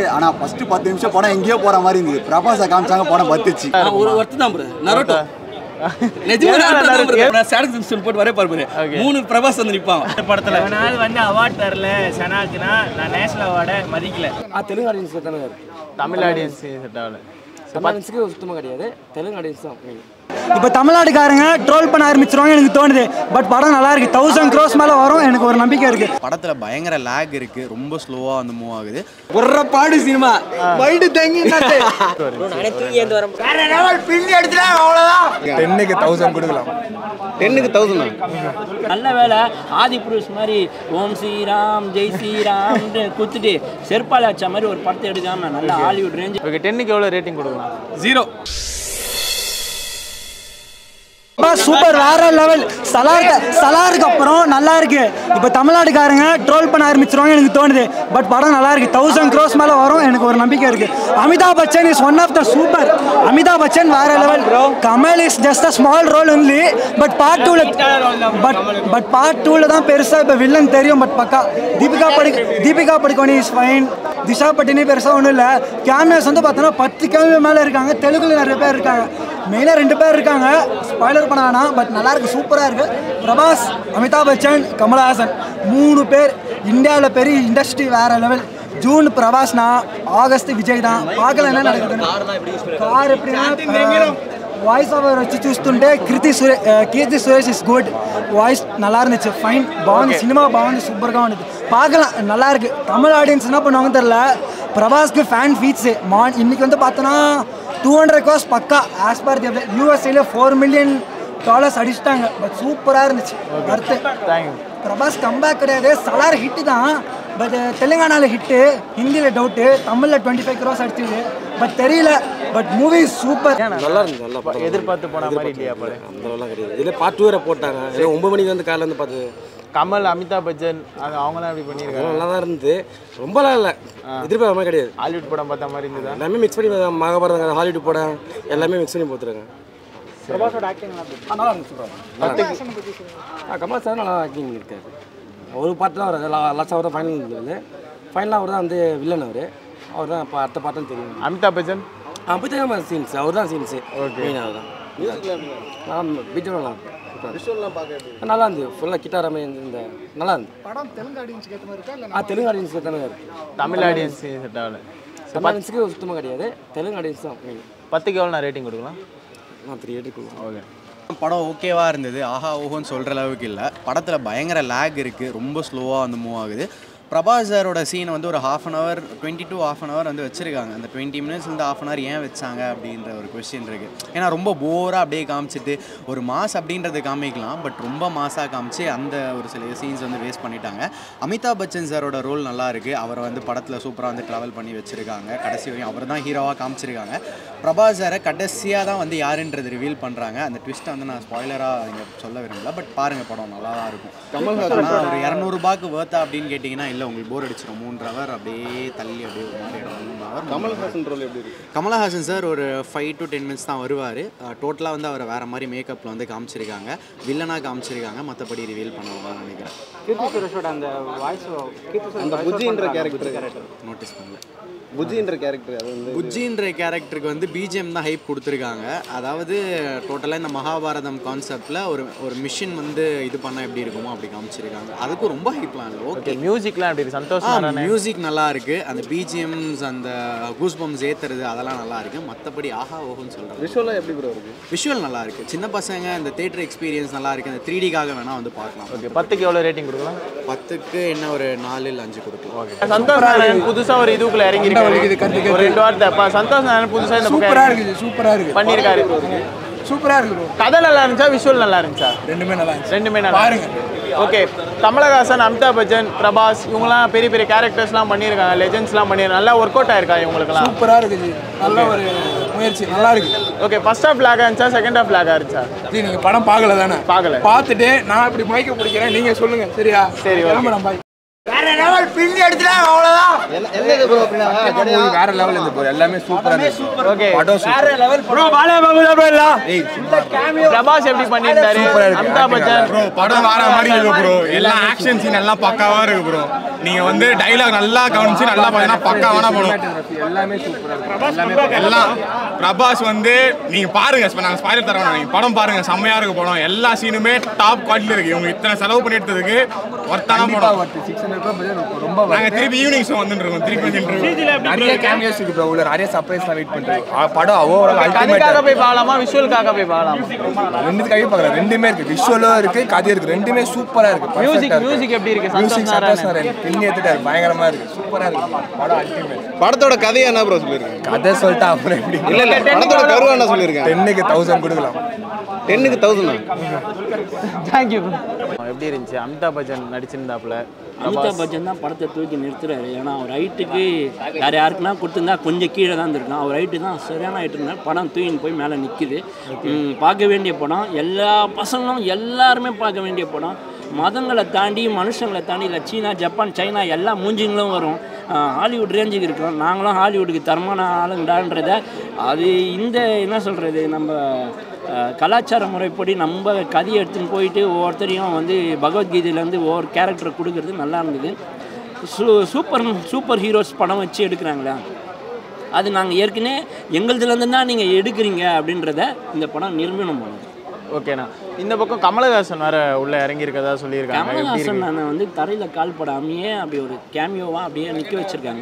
ஆனால் ஃபஸ்ட்டு பத்து நிமிஷம் படம் எங்கேயோ போகிற மாதிரி இருந்தது பிரபாஸை காமிச்சாங்க படம் பத்துச்சு ஆ, ஒரு ஒருத்தர் தான் ப்ரோ நரோட்டோ நிஜமா Naruto தான் bro. நான் சாடக் சிம்ஸ்டன் போட்டு வரே பாரு மூணு பிரபாஸ் வந்து நிப்பாங்க படத்துல நாள் வந்து அவார்ட் தரல சனாக்குனா நான் நேஷனல் அவார்டை மதிக்கல தெலுங்கு ஆடியன்ஸ் தானே தமிழ் ஆடியன்ஸ் செட் ஆகல தமிழ்ஸுக்கு சுத்தமாக கிடையாது தெலுங்கு ஆடியன்ஸ் தான் இப்போ தமிழ்நாட்டுக்காரங்க ட்ரோல் பண்ண ஆரம்பிச்சிருவாங்க எனக்கு தோணுது பட் படம் நல்லா இருக்கு தௌசண்ட் க்ரோஸ் மேலே வரும் எனக்கு ஒரு நம்பிக்கை இருக்கு படத்துல பயங்கர லேக் இருக்கு ரொம்ப ஸ்லோவா வந்து மூவ் ஆகுது ஒரு பாடு சினிமா மைண்டு தேங்கி டென்னுக்கு தௌசண்ட் கொடுக்கலாம் டென்னுக்கு தௌசண்ட் நல்ல வேலை ஆதி புருஷ் மாதிரி ஓம் ஸ்ரீராம் ஜெய் ஸ்ரீராம் குத்துட்டு செருப்பால அடிச்ச மாதிரி ஒரு படத்தை எடுக்காம நல்ல ஹாலிவுட் ரேஞ்ச் ஓகே டென்னுக்கு எவ்வளோ ரேட்டிங் கொடுக்கலாம் ஜீரோ சூப்பர் வேற லெவல் சலாருக்கு சலாருக்கு அப்புறம் நல்லா இருக்கு இப்போ தமிழ்நாட்டுக்காரங்க ட்ரோல் பண்ண ஆரம்பிச்சிருவாங்க எனக்கு தோணுது பட் படம் நல்லா இருக்கு தௌசண்ட் க்ரோஸ் மேலே வரும் எனக்கு ஒரு நம்பிக்கை இருக்கு Amitabh Bachchan is one of the super Amitabh Bachchan வேற level Kamal is just a small role only but part டூல பட் பட் பார்ட் டூல தான் பெருசா இப்போ வில்லன் தெரியும் பட் பக்கா தீபிகா படி தீபிகா படுகோனி இஸ் ஃபைன் திஷா பட்டினி பெருசா ஒன்றும் இல்லை கேமியாஸ் வந்து பார்த்தோன்னா பத்து கேமியா மேலே இருக்காங்க தெலுங்குல நிறைய பேர் இருக்காங்க மெயினாக ரெண்டு பேர் இருக்காங்க ஸ்பாய்லர் பண்ண வேணாம் பட் நல்லா இருக்கு சூப்பராக இருக்கு பிரபாஸ் அமிதாப் பச்சன் கமலஹாசன் மூணு பேர் இந்தியாவில் பெரிய இண்டஸ்ட்ரி வேற லெவல் ஜூன் பிரபாஸ்னா ஆகஸ்ட் விஜய் தான் பார்க்கல என்ன நடக்குதுன்னு கார் எப்படின்னா వాయిస్ ఓవర్ వచ్చి చూస్తుంటే కీర్తి సురే Keerthy Suresh is good voice நல்லா இருந்துச்சு ஃபைன் బాగుంది సినిమా బాగుంది సూపర్గా ఉంది பார்க்கலாம் நல்லா இருக்கு தமிழ் ஆடியன்ஸ் என்ன பண்ணுவாங்க தெரியல பிரபாஸ்க்கு ஃபேன் ஃபீட்ஸு மா இன்னைக்கு வந்து பார்த்தோன்னா டூ ஹண்ட்ரட் கோர்ஸ் பக்கா ஆஸ் பர் தி யூஎஸ்ஏல ஃபோர் மில்லியன் டாலர்ஸ் அடிச்சிட்டாங்க பட் சூப்பராக இருந்துச்சு அடுத்து தேங்க்யூ பிரபாஸ் கம்பேக் கிடையாது சலார் ஹிட்டு தான் பட் தெலுங்கானாவில் ஹிட்டு ஹிந்தியில் டவுட்டு தமிழில் டுவெண்ட்டி ஃபைவ் க்ரோஸ் அடிச்சிது பட் தெரியல பட் மூவி சூப்பர் நல்லா இருந்துச்சு நல்லா படம் எதிர்பார்த்து போன மாதிரி இல்லையா படம் அந்த அளவுலாம் கிடையாது இதில் பார்ட் டூ வேறு போட்டாங்க ஏன்னா ஒன்பது மணிக்கு வந்து காலைல வந்து பார்த்து கமல் அமிதாப் பச்சன் அது அவங்களாம் எப்படி பண்ணியிருக்காங்க நல்லா தான் இருந்தது ரொம்பலாம் இல்லை எதிர்பார்த்த மாதிரி கிடையாது ஹாலிவுட் படம் பார்த்த மாதிரி இருந்ததா எல்லாமே மிக்ஸ் பண்ணி மகாபாரதம் ஹாலிவுட் படம் எல்லாமே மிக்ஸ் பண்ணி போத்துருங்க ஆ கமல் சார் நல்லா ஆக்டிங் இருக்காரு ஒரு பாட்டு தான் வராது லாஸ்ட் அவர் தான் ஃபைனல் இருந்தது ஃபைனலாக அவர் தான் வந்து வில்லன் அவர் அவர் தான் இப்போ அடுத்த பாட்டும் தெரியும் அமிதாப் பச்சன் அப்போ தான் சீன்ஸ் அவர் தான் சீன்ஸு மெயின் அவர் தான் நல்லா பிஜிஎம் நல்லா இருக்கு நல்லா இருந்தது ஃபுல்லாக கிட்டார் அமைந்து இந்த நல்லா இருந்து படம் தெலுங்கு ஆடியன்ஸுக்கு ஏற்ற மாதிரி இருக்கா ஆ தெலுங்கு ஆடியன்ஸுக்கு ஏற்ற மாதிரி இருக்கு தமிழ் ஆடியன்ஸ் செட் ஆகல தமிழ் ஆடியன்ஸுக்கு சுத்தமாக கிடையாது தெலுங்கு ஆடியன்ஸ் தான் main. பத்துக்கு எவ்வளோ நான் ரேட்டிங் கொடுக்கலாம் நான் த்ரீ எயிட்டி கொடுக்கலாம் ஓகே படம் ஓகேவா இருந்தது ஆஹா ஓஹோன்னு சொல்ற அளவுக்கு இல்லை படத்துல பயங்கர லேக் இருக்கு ரொம்ப ஸ்லோவா வந்து மூவ் ஆகுது பிரபாஸ் சாரோட சீன் வந்து ஒரு half an hour twenty two half an hour வந்து வச்சிருக்காங்க அந்த டுவெண்ட்டி மினிட்ஸ்லேருந்து ஹாஃப் அன் ஹவர் ஏன் வச்சாங்க அப்படின்ற ஒரு கொஸ்டின் இருக்கு ஏன்னா ரொம்ப போராக அப்படியே காமிச்சிட்டு ஒரு மாஸ் அப்படின்றத காமிக்கலாம் பட் ரொம்ப மாஸாக காமிச்சு அந்த ஒரு சில சீன்ஸ் வந்து வேஸ்ட் பண்ணிட்டாங்க அமிதாப் பச்சன் சாரோட ரோல் நல்லா இருக்கு அவரை வந்து படத்தில் சூப்பராக வந்து ட்ராவல் பண்ணி வச்சிருக்காங்க கடைசி வரையும் அவர் தான் ஹீரோவாக காமிச்சிருக்காங்க பிரபாஸ் சாரை கடைசியாக தான் வந்து யாருன்றது ரிவீல் பண்ணுறாங்க அந்த ட்விஸ்ட்டை வந்து நான் ஸ்பாய்லராக இங்கே சொல்ல விரும்பல பட் பாருங்க படம் நல்லா தான் இருக்கும் கமல்ஹாசன் ஒரு இரநூறுபாக்கு வேர்த்தா அப்படின்னு கேட்டிங்கன்னா இல்லை உங்களுக்கு போர் அடிச்சிடும் மூன்று ஹவர் அப்படியே தள்ளி அப்படியே ஒரு மாதிரி இடம் மூணு ஹவர் கமல்ஹாசன் ரோல் எப்படி இருக்கு கமல்ஹாசன் சார் ஒரு ஃபைவ் டு டென் மினிட்ஸ் தான் வருவார் டோட்டலாக வந்து அவரை வேறு மாதிரி மேக்கப்பில் வந்து காமிச்சிருக்காங்க வில்லனாக காமிச்சிருக்காங்க மற்றபடி ரிவீல் பண்ணுவாங்கன்னு நினைக்கிறேன் கீர்த்தி சுரேஷோட அந்த வாய்ஸ் கீர்த்தி அந்த புஜின்ற கேரக்டர் நோட்டீஸ் பண்ணல புஜின்ற கேரக்டர் அது வந்து புஜ்ஜின்ற கேரக்டருக்கு வந்து பிஜிஎம் தான் ஹைப் கொடுத்துருக்காங்க அதாவது டோட்டலாக இந்த மகாபாரதம் கான்செப்டில் ஒரு ஒரு மிஷின் வந்து இது பண்ணால் எப்படி இருக்குமோ அப்படி காமிச்சிருக்காங்க அதுக்கும் ரொம்ப ஹைப்லாம் இல்லை ஓகே மியூசிக்லாம் எப்படி இருக்கு சந்தோஷம் மியூசிக் நல்லா இருக்கு அந்த பிஜிஎம்ஸ் அந்த கூஸ் பம்ஸ் ஏத்துறது அதெல்லாம் நல்லா இருக்கு மற்றபடி ஆஹா ஓஹோன்னு சொல்றாங்க விஷுவலாக எப்படி ப்ரோ இருக்கு விஷுவல் நல்லா இருக்கு சின்ன பசங்க இந்த தேட்டர் எக்ஸ்பீரியன்ஸ் நல்லா இருக்கு இந்த த்ரீ டிக்காக வேணா வந்து பார்க்கலாம் ஓகே பத்துக்கு எவ்வளோ ரேட்டிங் கொடுக்கலாம் பத்துக்கு என்ன ஒரு நாலு இல்லை அஞ்சு கொடுக்கலாம் சந்தோஷ் நாராயணன் புதுசா ஒரு இதுக்குள்ள இறங்கி இருக்காரு ஒரு ரெண்டு வாரத்தை அப்ப சந்தோஷ் நாராயணன் புதுசா இந்த சூப்பரா பக்கம் இருக்குது சூப்பரா இருக்கு பண்ணியிருக்காரு சூப்பரா இருக்கு bro. கதை நல்லா இருந்துச்சா விஷுவல் நல்லா இருந்துச்சா ரெண்டுமே நல்லா இருந்துச்சு ரெண்டுமே நல்லா ஓகே கமலஹாசன் அமிதாப் பச்சன் பிரபாஸ் இவங்கலாம் பெரிய பெரிய கேரக்டர்ஸ்லாம் பண்ணியிருக்காங்க லெஜெண்ட்ஸ்லாம் பண்ணியிருக்காங்க நல்லா ஒர்க் அவுட் ஆயிருக்கா இவங்களுக்குலாம் சூப்பரா இருக்குது நல்ல ஒரு முயற்சி நல்லா இருக்கு ஓகே ஃபர்ஸ்ட் ஹாஃப் லாகா இருந்துச்சா செகண்ட் ஹாஃப் லாகா இருந்துச்சா ஜி நீங்க படம் பார்க்கல தானே பார்க்கல பார்த்துட்டு நான் இப்படி மைக்க பிடிக்கிறேன் நீங்க சொல்லுங்க சரியா சரி, okay. கிளம்புறேன், bye. வேற லெவல் இருந்து ப்ரோ எல்லாமே சூப்பரா இருந்துச்சு ஓகே படம் சூப்பர் ப்ரோ பாலா பாபுலா ப்ரோ இல்ல பிரபாஸ் எப்படி பண்ணிருந்தாரு அமிதாப் பச்சன் ப்ரோ படம் வேற மாதிரி இருக்கு ப்ரோ எல்லாம் ஆக்ஷன் சீன் எல்லாம் பக்காவா இருக்கு ப்ரோ நீங்க வந்து டைலாக் நல்லா கவனிச்சு நல்லா பார்த்தீங்கன்னா பக்காவான படம் எல்லாமே சூப்பரா இருக்கு எல்லாமே எல்லாம் பிரபாஸ் வந்து நீங்க பாருங்க இப்ப நாங்க ஸ்பாயிலர் தரோம் நீங்க படம் பாருங்க செம்மையா இருக்கு படம் எல்லா சீனுமே டாப் குவாலிட்டில இருக்கு இவங்க இத்தனை செலவு பண்ணி எடுத்ததுக்கு ஒர்த்தான படம் சிக்ஸ் ஹண்ட்ரட் ரொம்ப நாங்க திருப்பி ஈவினிங் ஷோ வந்துட்டு இருக்கோம் திருப்பி வந்துட்டு இருக்கோம் நிறைய கேமியோஸ் இருக்கு ப்ரோ உள்ள நிறைய சர்ப்ரைஸ்லாம் வெயிட் பண்றேன் படம் ஓவரால் கதைக்காக அல்டிமேட் போய் பார்க்கலாமா விஷுவலுக்காக போய் பார்க்கலாமா ரெண்டுத்துக்காகவே பார்க்கலாம் ரெண்டுமே இருக்கு விஷுவலும் இருக்கு கதையும் இருக்கு ரெண்டுமே சூப்பரா இருக்கு மியூசிக் மியூசிக் எப்படி இருக்கு மியூசிக் சந்தோஷ் சந்தோஷ் நாராயணன் நாராயண் பின்னி எடுத்துட்டாரு பயங்கரமா இருக்கு சூப்பரா இருக்கு படம் அல்டிமேட் படத்தோட கதையை என்ன ப்ரோ சொல்லியிருக்கேன் கதை சொல்லிட்டு அப்புறம் எப்படி இல்ல இல்ல படத்தோட கருவா என்ன சொல்லியிருக்கேன் டென்னுக்கு தௌசண்ட் கொடுக்கலாம் டென்னுக்கு தௌசண்ட் தேங்க்யூ எப்படி இருந்துச்சு அமிதாப் பச்சன் நடிச்சிருந்தாப்புல அமிதாப் பச்சன் தான் படத்தை தூக்கி நிறுத்துறாரு ஏன்னா அவர் ஹைட்டுக்கு வேறு யாருக்குன்னா கொடுத்துருந்தா கொஞ்சம் கீழே தான் இருந்திருக்கும் அவர் ஹைட்டு தான் சரியான ஹைட்டு இருந்தால் படம் தூக்கின்னு போய் மேலே நிற்கிது பார்க்க வேண்டிய படம் எல்லா பசங்களும் எல்லாருமே பார்க்க வேண்டிய படம் மதங்களை தாண்டி மனுஷங்களை தாண்டி இல்லை சீனா ஜப்பான் சைனா எல்லா மூஞ்சிங்களும் வரும் ஆஹ் ஹாலிவுட் ரேஞ்சுக்கு இருக்கோம் நாங்களும் ஹாலிவுட்டுக்கு தரமான ஆளுங்கடான்றத அது இந்த என்ன சொல்கிறது நம்ம ஆஹ் கலாச்சார முறைப்படி நம்ம கதையை எடுத்துன்னு போயிட்டு ஒவ்வொருத்தரையும் வந்து பகவத்கீதையிலேருந்து ஒவ்வொரு கேரக்டர் கொடுக்கறது நல்லா இருந்தது சூ சூப்பர் சூப்பர் ஹீரோஸ் படம் வச்சு எடுக்கிறாங்களா அது நாங்கள் ஏற்கனவே எங்களுதுலேருந்து தான் நீங்கள் எடுக்கிறீங்க அப்படின்றத இந்த படம் நிரூபணம் பண்ணுது ஓகேண்ணா இந்த பக்கம் கமலஹாசன் வேற உள்ள இறங்கி இருக்கதா சொல்லியிருக்காங்க எப்படி கமல்ஹாசன் இருக்கு நான் வந்து தரையில் கால் படாமையே அப்படி ஒரு கேமியோவாக அப்படியே நிற்க வச்சுருக்காங்க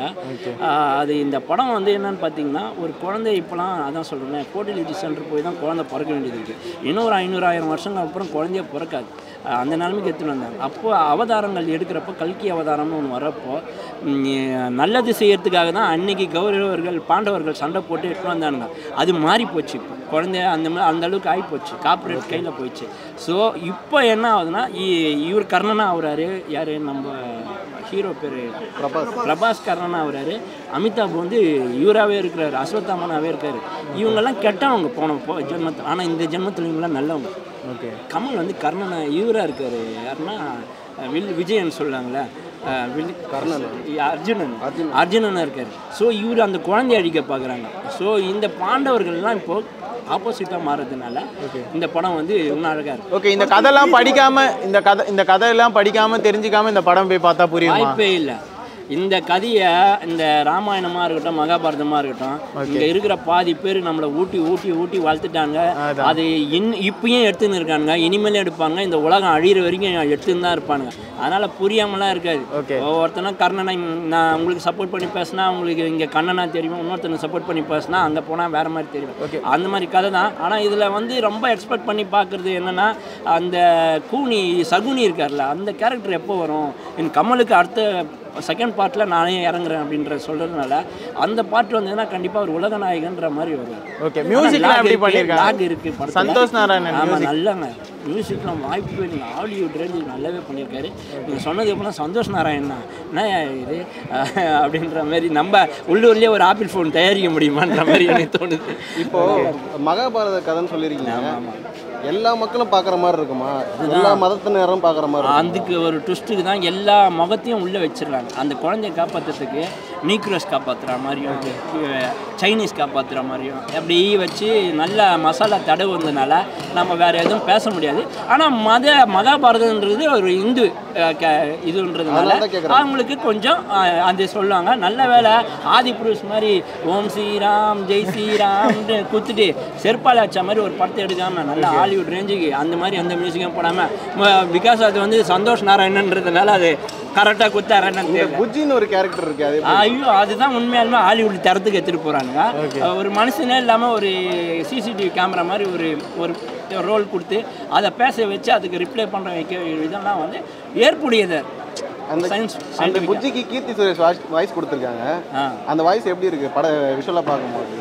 அது இந்த படம் வந்து என்னன்னு பார்த்தீங்கன்னா ஒரு குழந்தை இப்போலாம் அதான் சொல்கிறேன் ஃபோர்டிலிட்டி சென்டர் போய் தான் குழந்தை பிறக்க வேண்டியது இருக்குது இன்னொரு ஐநூறாயிரம் வருஷங்கள் அப்புறம் குழந்தைய பிறக்காது ஆஹ் அந்த நிலைமைக்கு எடுத்துன்னு வந்தாங்க அப்போ அவதாரங்கள் எடுக்கிறப்போ கல்கி அவதாரம்னு ஒன்று வரப்போ ம், நல்லது செய்யறதுக்காக தான் அன்னைக்கு கௌரவர்கள் பாண்டவர்கள் சண்டை போட்டு எடுத்துன்னு வந்தானுங்க அது மாறி போச்சு இப்போ குழந்தை அந்த மாதிரி அந்த அளவுக்கு ஆகி போச்சு கார்ப்பரேட் கையில் போயிடுச்சு ஸோ இப்போ என்ன ஆகுதுன்னா இ- இவர் கர்ணனா ஆகுறாரு யார் நம்ம ஹீரோ பேர் பிரபாஸ் பிரபாஸ் கர்ணனா ஆகுறாரு அமிதாப் வந்து இவராகவே இருக்கிறாரு அஸ்வத்தாமனாகவே இருக்காரு இவங்கெல்லாம் கெட்டவங்க போன போ ஜென்மத்தில் ஆனால் இந்த ஜென்மத்தில் இவங்கெல்லாம் நல்லவங்க ஓகே கமல் வந்து கர்ணனா இவராக இருக்காரு யாருன்னா அஹ், வில் விஜயன் சொல்லுவாங்களே அஹ், வில் கர்ணன் அர்ஜுனன் அர்ஜுனனாக இருக்காரு ஸோ இவர் அந்த குழந்தைய அழிக்க பார்க்குறாங்க ஸோ இந்த பாண்டவர்கள்லாம் இப்போ ஆப்போசிட்டாக மாறுறதுனால இந்த படம் வந்து இன்னும் அழகாக இருக்கு ஓகே இந்த கதைலாம் படிக்காம இந்த கதை இந்த கதையெல்லாம் படிக்காம தெரிஞ்சுக்காம இந்த படம் போய் பார்த்தா புரியுமா வாய்ப்பே இல்லை இந்த கதையை இந்த ராமாயணமாக இருக்கட்டும் மகாபாரதமாக இருக்கட்டும் இங்கே இருக்கிற பாதி பேர் நம்மளை ஊட்டி ஊட்டி ஊட்டி வளர்த்துட்டாங்க அது இன் இப்பயும் எடுத்துன்னு இருக்கானுங்க இனிமேலும் எடுப்பாங்க இந்த உலகம் அழியிற வரைக்கும் எடுத்துன்னு தான் இருப்பானுங்க அதனால் புரியாமலாம் இருக்காது Okay. ஒவ்வொருத்தனா கர்ணனை நான் உங்களுக்கு சப்போர்ட் பண்ணி பேசினா உங்களுக்கு இங்கே கண்ணனா தெரியும் இன்னொருத்தனுக்கு சப்போர்ட் பண்ணி பேசினா அங்கே போனால் வேறு மாதிரி தெரியும் அந்த மாதிரி கதை தான் ஆனால் இதில் வந்து ரொம்ப எக்ஸ்பெக்ட் பண்ணி பார்க்குறது என்னென்னா அந்த கூனி சகுனி இருக்கார்ல அந்த கேரக்டர் எப்போ வரும் என் கமலுக்கு அடுத்த செகண்ட் பார்ட்டில் நானே இறங்குறேன் அப்படின்ற சொல்கிறதுனால அந்த பார்ட் வந்ததுன்னா கண்டிப்பாக ஒரு உலக நாயகன்ற மாதிரி வருவார் ஓகே மியூசிக்லாம் எப்படி பண்ணியிருக்காங்க லாக் இருக்கு படத்துல. சந்தோஷ் நாராயணன் ஆமா music. நல்லாங்க மியூசிக்லாம் வாய்ப்பு இல்லை ஹாலிவுட் ரேஞ்சுக்கு நல்லாவே பண்ணியிருக்காரு நீங்கள் சொன்னது எப்படின்னா சந்தோஷ் நாராயணா என்ன இது அஹ், அப்படின்ற மாதிரி நம்ம உள்ளூர்லேயே ஒரு ஆப்பிள் ஃபோன் தயாரிக்க முடியுமான்ற மாதிரி எனக்கு தோணுது இப்போ மகாபாரத கதைன்னு சொல்லியிருக்கீங்க எல்லா மக்களும் பார்க்குற மாதிரி இருக்குமா எல்லா மதத்தினரும் பார்க்குற மாதிரி இருக்குமா? அதுக்கு ஒரு ட்விஸ்ட்டுக்கு தான் எல்லா முகத்தையும் உள்ளே வச்சிடுறாங்க அந்த குழந்தைய காப்பாற்றுறதுக்கு நீக்ரோஸ் காப்பாற்றுற மாதிரியும் அஹ், சைனீஸ் காப்பாற்றுற மாதிரியும் அப்படி வச்சு நல்ல மசாலா தடவு வந்ததுனால நம்ம வேறு எதுவும் பேச முடியாது ஆனால் மத மகாபாரதன்றது ஒரு இந்து அஹ், க- இதுன்றதுனால அதனால தான் கேக்குறேன். அவங்களுக்கு கொஞ்சம் அஹ், அது சொல்லுவாங்க நல்ல வேலை ஆதி புருஷ் மாதிரி ஓம் ஸ்ரீராம் ஜெய் ஸ்ரீராம்னு குத்துட்டு செருப்பால் வச்ச மாதிரி ஒரு படத்தை எடுக்காம நல்ல ஹாலிவுட் ரேஞ்சுக்கு அந்த மாதிரி எந்த மியூசிக்கும் போடாமல் பிகாஸ் அது வந்து சந்தோஷ் நாராயணன்றதுனால அது கரெக்டாக குத்தாரன்னு இந்த தெரியல புஜ்ஜின்னு ஒரு கேரக்டர் இருக்கு அது எப்படி? ஐயோ அதுதான் உண்மையாலுமே ஹாலிவுட் தரத்துக்கு எடுத்துகிட்டு போகிறானுங்க ஒரு மனுஷனே இல்லாமல் ஒரு சிசிடிவி கேமரா மாதிரி ஒரு ஒரு ரோல் கொடுத்து அதை பேச வச்சு அதுக்கு ரிப்ளை பண்ணுற வைக்க இதெல்லாம் வந்து ஏற்புடையது அந்த சயின்ஸ் அந்த புஜ்ஜிக்கு கீர்த்தி சுரேஷ் வாய்ஸ் கொடுத்துருக்காங்க ஆ அந்த வாய்ஸ் எப்படி இருக்கு பட விஷுவலாக பார்க்கும்போது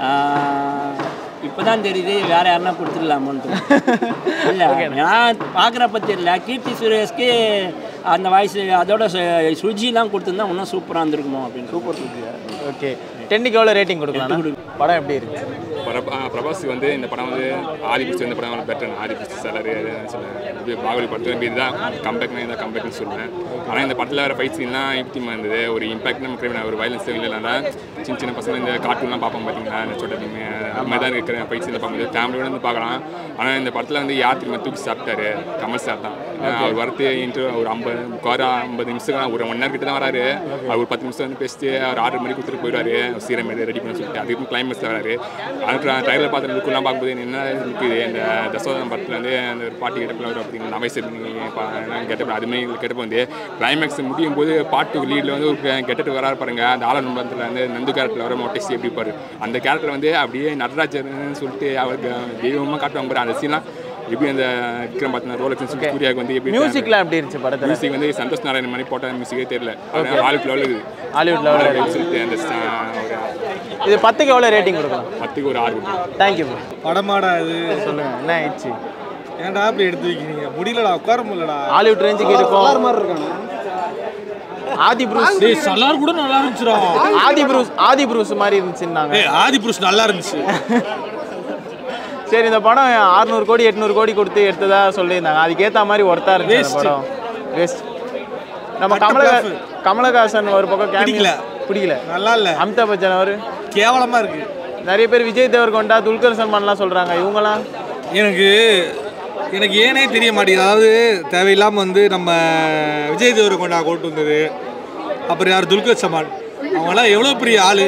இப்போ தான் தெரியுது வேற யாருன்னா கொடுத்துடலாமோன்ட்டு இல்லை நான் பார்க்குறப்ப தெரியல கீர்த்தி சுரேஷ்க்கு அந்த வாய்ஸ் அதோட சு- சுஜிலாம் கொடுத்துருந்தா இன்னும் சூப்பராக இருந்திருக்குமோ அப்படின்னு சூப்பர் சுஜியா ஓகே டென்னுக்கு எவ்வளோ ரேட்டிங் கொடுக்கலாம் படம் எப்படி இருக்கு பிரபா பிரபாஸ் வந்து இந்த படம் வந்து ஆதி பிடிச்சி இந்த படம் பெட்டர் ஆதி பிடிச்சி சலரு இது பாகுபலி படத்தில் இதுதான் கம்பேக்னா இதான் கம்பேக்னு சொல்லுவேன் ஆனால் இந்த படத்தில் வர ஃபைட் சீன்லாம் ஈப்திமா இருந்தது ஒரு இம்பாக்ட் நம்ம கிரியேட் ஒரு வயலன்ஸ் இல்லைனா சின்ன சின்ன பசங்க இந்த கார்ட்டூன்லாம் பார்ப்போம் பார்த்தீங்களா இந்த சோட்டா பீம் அது மாதிரி தான் இருக்கிற ஃபைட் சீனில் பார்க்கும்போது ஃபேமிலியோட வந்து பார்க்கலாம் ஆனால் இந்த படத்தில் வந்து யார் திரும்ப தூக்கி சாப்பிட்டாரு கமல் சார் தான் ஏன்னா அவர் வரத்து இன்ட்ரு ஒரு ஐம்பது முக்கால் ஐம்பது நிமிஷம் ஒரு ஒன் ஹவர் கிட்ட தான் வராரு அவர் ஒரு பத்து நிமிஷம் வந்து பேசிட்டு அவர் ஆர்டர் பண்ணி கொடுத்துட்டு போயிடுவாரு சீரம் ரெடி பண்ணி சொல்லிட்டு அதுக்கு கிளைமேக்ஸ் வராரு அதுக்கு ட்ரைலர் பார்த்து லுக்கெல்லாம் பார்க்கும்போது என்ன இருக்குது இந்த தசோதரம் படத்தில் வந்து அந்த ஒரு பாட்டி கெட்டப்பில் வரும் அப்படிங்கிற நவைசர் கெட்டப் அதுமாதிரி கெட்டப் வந்து கிளைமேக்ஸ் முடியும் போது பாட்டு லீடில் வந்து ஒரு கெட்டப் வராரு பாருங்க அந்த ஆளன் படத்தில் வந்து நந்து கேரக்டர் வர மொட்டைசி எப்படி பாரு அந்த கேரக்டர் வந்து அப்படியே நடராஜர்னு சொல்லிட்டு அவருக்கு தெய்வமாக காட்டுவாங்க பாரு அந்த சீன்லாம் எப்படி அந்த விக்ரம் பார்த்தீங்கன்னா ரோலக்ஸ் சூர்யாவுக்கு வந்து எப்படி மியூசிக்லாம் எப்படி இருந்துச்சு படத்தில் மியூசிக் வந்து சந்தோஷ் நாராயண் மணி போட்ட மியூசிக்கே தெரியல ஹாலிவுட் லெவலில் இருக்குது Hollywood level ல இருக்கு. சொல்லிட்டு அந்த ஸ்டா- ஒரு இது பத்துக்கு எவ்வளோ ரேட்டிங் கொடுக்கலாம் பத்துக்கு ஒரு ஆறு கொடுக்கும் தேங்க்யூ படமாடா இது சொல்லுங்க என்ன ஆயிடுச்சு ஏன்டா அப்படி எடுத்து வைக்கிறீங்க முடியலடா உட்கார முடியலடா ஹாலிவுட் ரேஞ்சுக்கு இருக்கும் ஆதி ப்ரூஸ் டேய் சலார் கூட நல்லா இருந்துச்சுடா ஆதி ப்ரூஸ் ஆதி ப்ரூஸ் மாதிரி இருந்துச்சுன்னாங்க ஏய் ஆதி புருஷ் நல்லா இருந்துச்சு சரி இந்த படம் 600 கோடி எட்நூறு கோடி கொடுத்து எடுத்ததா சொல்லியிருந்தாங்க அதுக்கேற்ற மாதிரி ஒர்த்தா இருந்துச்சு இந்த Waste. படம் வேஸ்ட் நம்ம பட்ட கமலஹா bluff. கமலஹாசன் ஒரு பக்கம் cameo- பிடிக்கல. பிடிக்கல நல்லா இல்ல அமிதாப் பச்சன் அவர் கேவலமா இருக்கு நிறைய பேர் விஜய் தேவர்கொண்டா துல்கர் சல்மான்லாம் சொல்றாங்க இவங்கலாம் எனக்கு எனக்கு ஏனே தெரிய மாட்டேங்குது அதாவது தேவையில்லாமல் வந்து நம்ம விஜய் தேவரகொண்டா கொண்டு வந்தது அப்புறம் யார் துல்கர் சமான் அவங்களாம் எவ்வளோ பெரிய ஆளு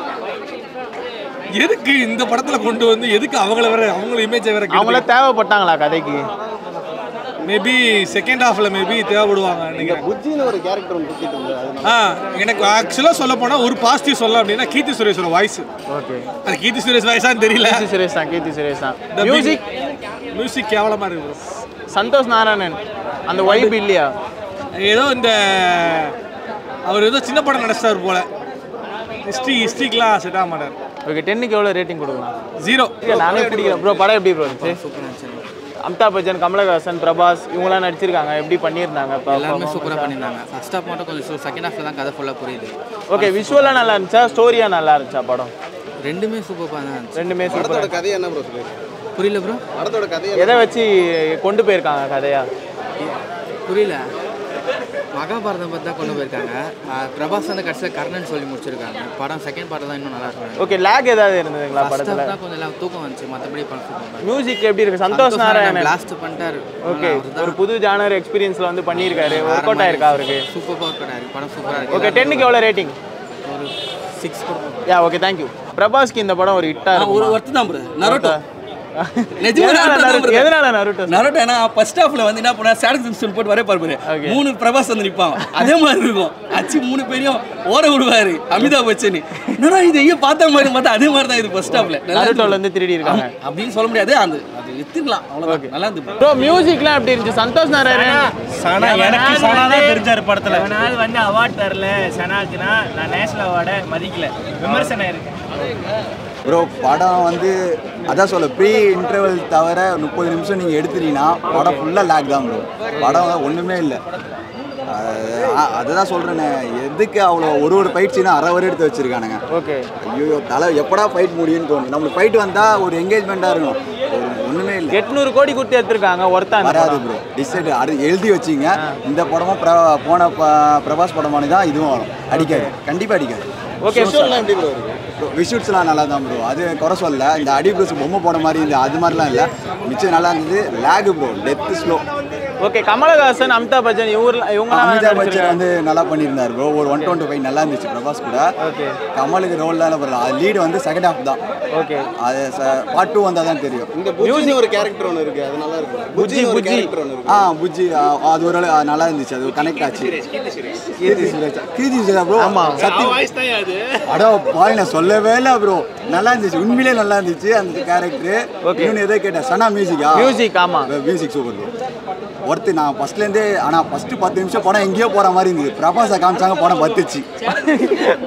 எதுக்கு இந்த படத்தில் கொண்டு வந்து எதுக்கு அவங்கள வேற அவங்கள இமேஜை வேற அவங்கள தேவைப்பட்டாங்களா கதைக்கு மேபி செகண்ட் ஹாஃப்ல மேபி தேவைப்படுவாங்க நினைக்கிறேன் புஜ்ஜின்னு ஒரு கேரக்டர் ஒன்று சுற்றிட்டு இருந்தது அது ஆ எனக்கு ஆக்சுவலாக சொல்ல போனால் ஒரு பாசிட்டிவ் சொல்லலாம் அப்படின்னா கீர்த்தி சுரேஷோட வாய்ஸ் ஓகே அது கீர்த்தி சுரேஷ் வாய்ஸான்னு தெரியல கீர்த்தி சுரேஷ் தான் கீர்த்தி சுரேஷ் தான் The big- மியூசிக் மியூசிக் கேவலமாக இருக்கு bro. சந்தோஷ் நாராயணன் அந்த வைப் இல்லையா ஏதோ இந்த அவர் ஏதோ சின்ன படம் நடிச்சார் போல ஹிஸ்ட்ரி ஹிஸ்ட்ரிக்கெலாம் செட் ஆக மாட்டார் ஓகே டென்னுக்கு எவ்வளோ ரேட்டிங் கொடுக்கலாம் ஜீரோ இல்ல, நானே பிடிக்கிறேன் ப்ரோ படம் எப்படி ப்ரோ இருந்துச்சு அமிதாப் பச்சன் கமலஹாசன் பிரபாஸ் இவங்களாம் நடிச்சிருக்காங்க எப்படி பண்ணியிருந்தாங்க எல்லாருமே சூப்பராக பண்ணியிருந்தாங்க ஃபர்ஸ்ட் ஹாஃப் மட்டும் கொஞ்சம் செகண்ட் ஹாஃப்ல தான் கதை ஃபுல்லாக புரியுது ஓகே விஷுவலாக நல்லா இருந்துச்சா ஸ்டோரியாக நல்லா இருந்துச்சா படம் ரெண்டுமே சூப்பராக தான் இருந்துச்சு ரெண்டுமே படத்தோட சூப்பர் கதை என்ன ப்ரோ சொல்லிருக்கீங்க புரியல ப்ரோ படத்தோட கதையை எதை வச்சு கொண்டு போயிருக்காங்க கதையா புரியல மகாபாரதம் பற்றி தான் கொண்டு போயிருக்காங்க ஆஹ் பிரபாஸ் வந்து கடைசியில் கர்ணன் சொல்லி முடிச்சிருக்காங்க படம் செகண்ட் பார்ட் தான் இன்னும் நல்லா இருக்கும் ஓகே லேக் ஏதாவது இருந்ததுங்களா ஃபர்ஸ்ட் படத்தில் ஹாஃப் தான் கொஞ்சம் எல்லாம் தூக்கம் வந்துச்சு மற்றபடி படம் மியூசிக் எப்படி இருக்கு சந்தோஷ் நாராயணன் பிளாஸ்ட் பண்ணிட்டாரு ஓகே ஒரு புது ஜானர் எக்ஸ்பீரியன்ஸ்ல வந்து பண்ணியிருக்காரு ஒர்க் அவுட் ஆயிருக்கா அவருக்கு சூப்பர் ஒர்க் ஆயிருக்கு படம் சூப்பராக இருக்கு ஓகே டென்னுக்கு எவ்வளோ ரேட்டிங் ஒரு சிக்ஸ் கொடுக்கும் யா ஓகே தேங்க்யூ பிரபாஸ்க்கு இந்த படம் ஒரு ஹிட்டா ஒரு ஒர்த்து தான் ப்ரோ நரோட்டோ நிஜமா எதனால Naruto தான் Naruto? bro. எதனால Naruto? Naruto ஏன்னா ஃபர்ஸ்ட் ஹாஃப்ல வந்து என்ன பண்ணா சாட் சிம்ஸ்டன் போட்டு வரே பாரு மூணு பிரபாஸ் வந்து நிப்பான் அதே மாதிரி இருக்கும் அச்சு மூணு பேரையும் ஓட விடுவாரு அமிதாப் பச்சன் என்னடா இது ஐயோ பார்த்த மாதிரி பார்த்தா அதே மாதிரி தான் இது ஃபர்ஸ்ட் ஹாஃப்ல நருட்டோல இருந்து திருடி இருக்காங்க அப்படின்னு சொல்ல முடியாது அந்த அது வித்துக்கலாம் அவ்வளவுதான் நல்லா இருந்து ப்ரோ மியூசிக்லாம் எப்படி இருந்துச்சு சந்தோஷ் நாராயணன் சனா எனக்கு சனா தான் தெரிஞ்சாரு படத்துல நாள் வந்து அவார்ட் தரல சனாக்குனா நான் நேஷனல் அவார்டை மதிக்கல விமர்சனம் இருக்கு ப்ரோ படம் வந்து அதான் சொல்ல ப்ரீ இன்டர்வல் தவிர முப்பது நிமிஷம் நீங்கள் எடுத்துட்டீங்கன்னா படம் ஃபுல்லாக லேக் தான் ப்ரோ படம் ஒன்றுமே இல்லை அதுதான் சொல்கிறேனே எதுக்கு அவ்வளோ ஒரு ஒரு ஃபைட் சீனும் அரை வரை எடுத்து வச்சிருக்கானுங்க ஓகே ஐயோ தலை எப்படா ஃபைட் முடியும்னு தோணும் நம்மளுக்கு ஃபைட் வந்தால் ஒரு என்கேஜ்மெண்ட்டாக இருக்கும் ஒரு- ஒண்ணுமே இல்லை எட்நூறு கோடி கொடுத்து எடுத்திருக்காங்க ஒருத்தா இந்த வராது படம். ப்ரோ டிசைட் அது எழுதி வச்சிங்க இந்த படமும் பிர- போன ப- பிரபாஸ் படம் மாதிரி தான் இதுவும் வரும் அடிக்காது கண்டிப்பாக அடிக்காது ஓகே விஷுவல்லாம் எப்படி ப்ரோ இருக்கு விஷுவல்ஸ்லாம் நல்லா தான் ப்ரோ அது குறை சொல்லல இந்த அடி ப்ளூஸ் பொம்மை போட மாதிரி இந்த அது மாதிரிலாம் இல்லை மிச்சம் நல்லா இருந்தது lag bro death slow okay Kamal Haasan Amitabh Bachchan இவங்க இவங்கலாம் அமிதாப் பச்சன் நடிச்சிருக்காங்க. வந்து நல்லா பண்ணியிருந்தார் ப்ரோ ஒரு ஒன் டுவெண்ட்டி ஃபைவ் நல்லா இருந்துச்சு பிரபாஸ் கூட கமலுக்கு ரோல் தான் பரவாயில்ல அது லீடு வந்து செகண்ட் ஹாஃப் தான் ஓகே அது பார்ட் டூ வந்தால் தான் தெரியும் இந்த புஜ்ஜின்னு ஒரு கேரக்டர் ஒன்று இருக்கு அது நல்லா இருக்கு புஜ்ஜின்னு ஒரு கேரக்டர் ஒன்று இருக்கு ஆ புஜ்ஜி ஆ, அது ஒரு ஆளு நல்லா இருந்துச்சு அது கனெக்ட் ஆச்சு கீர்த்தி சுரேஷ் கீர்த்தி சுரேஷ் ப்ரோ ஆமா சத்தி அடோ பாய் நான் சொல்லவே இல்லை ப்ரோ நல்லா இருந்துச்சு உண்மையிலே நல்லா இருந்துச்சு அந்த கேரக்டர் இன்னொன்று எதோ கேட்டேன் சனா மியூசிக்கா மியூசிக் ஆமா மியூசிக் சூப்பர் ப்ரோ ஒருத்தர் நான் ஃபர்ஸ்ட்லேருந்தே ஆனால் ஃபஸ்ட்டு பத்து நிமிஷம் படம் எங்கேயோ போகிற மாதிரி இருந்தது பிரபாஸை காமிச்சாங்க படம் பத்துச்சு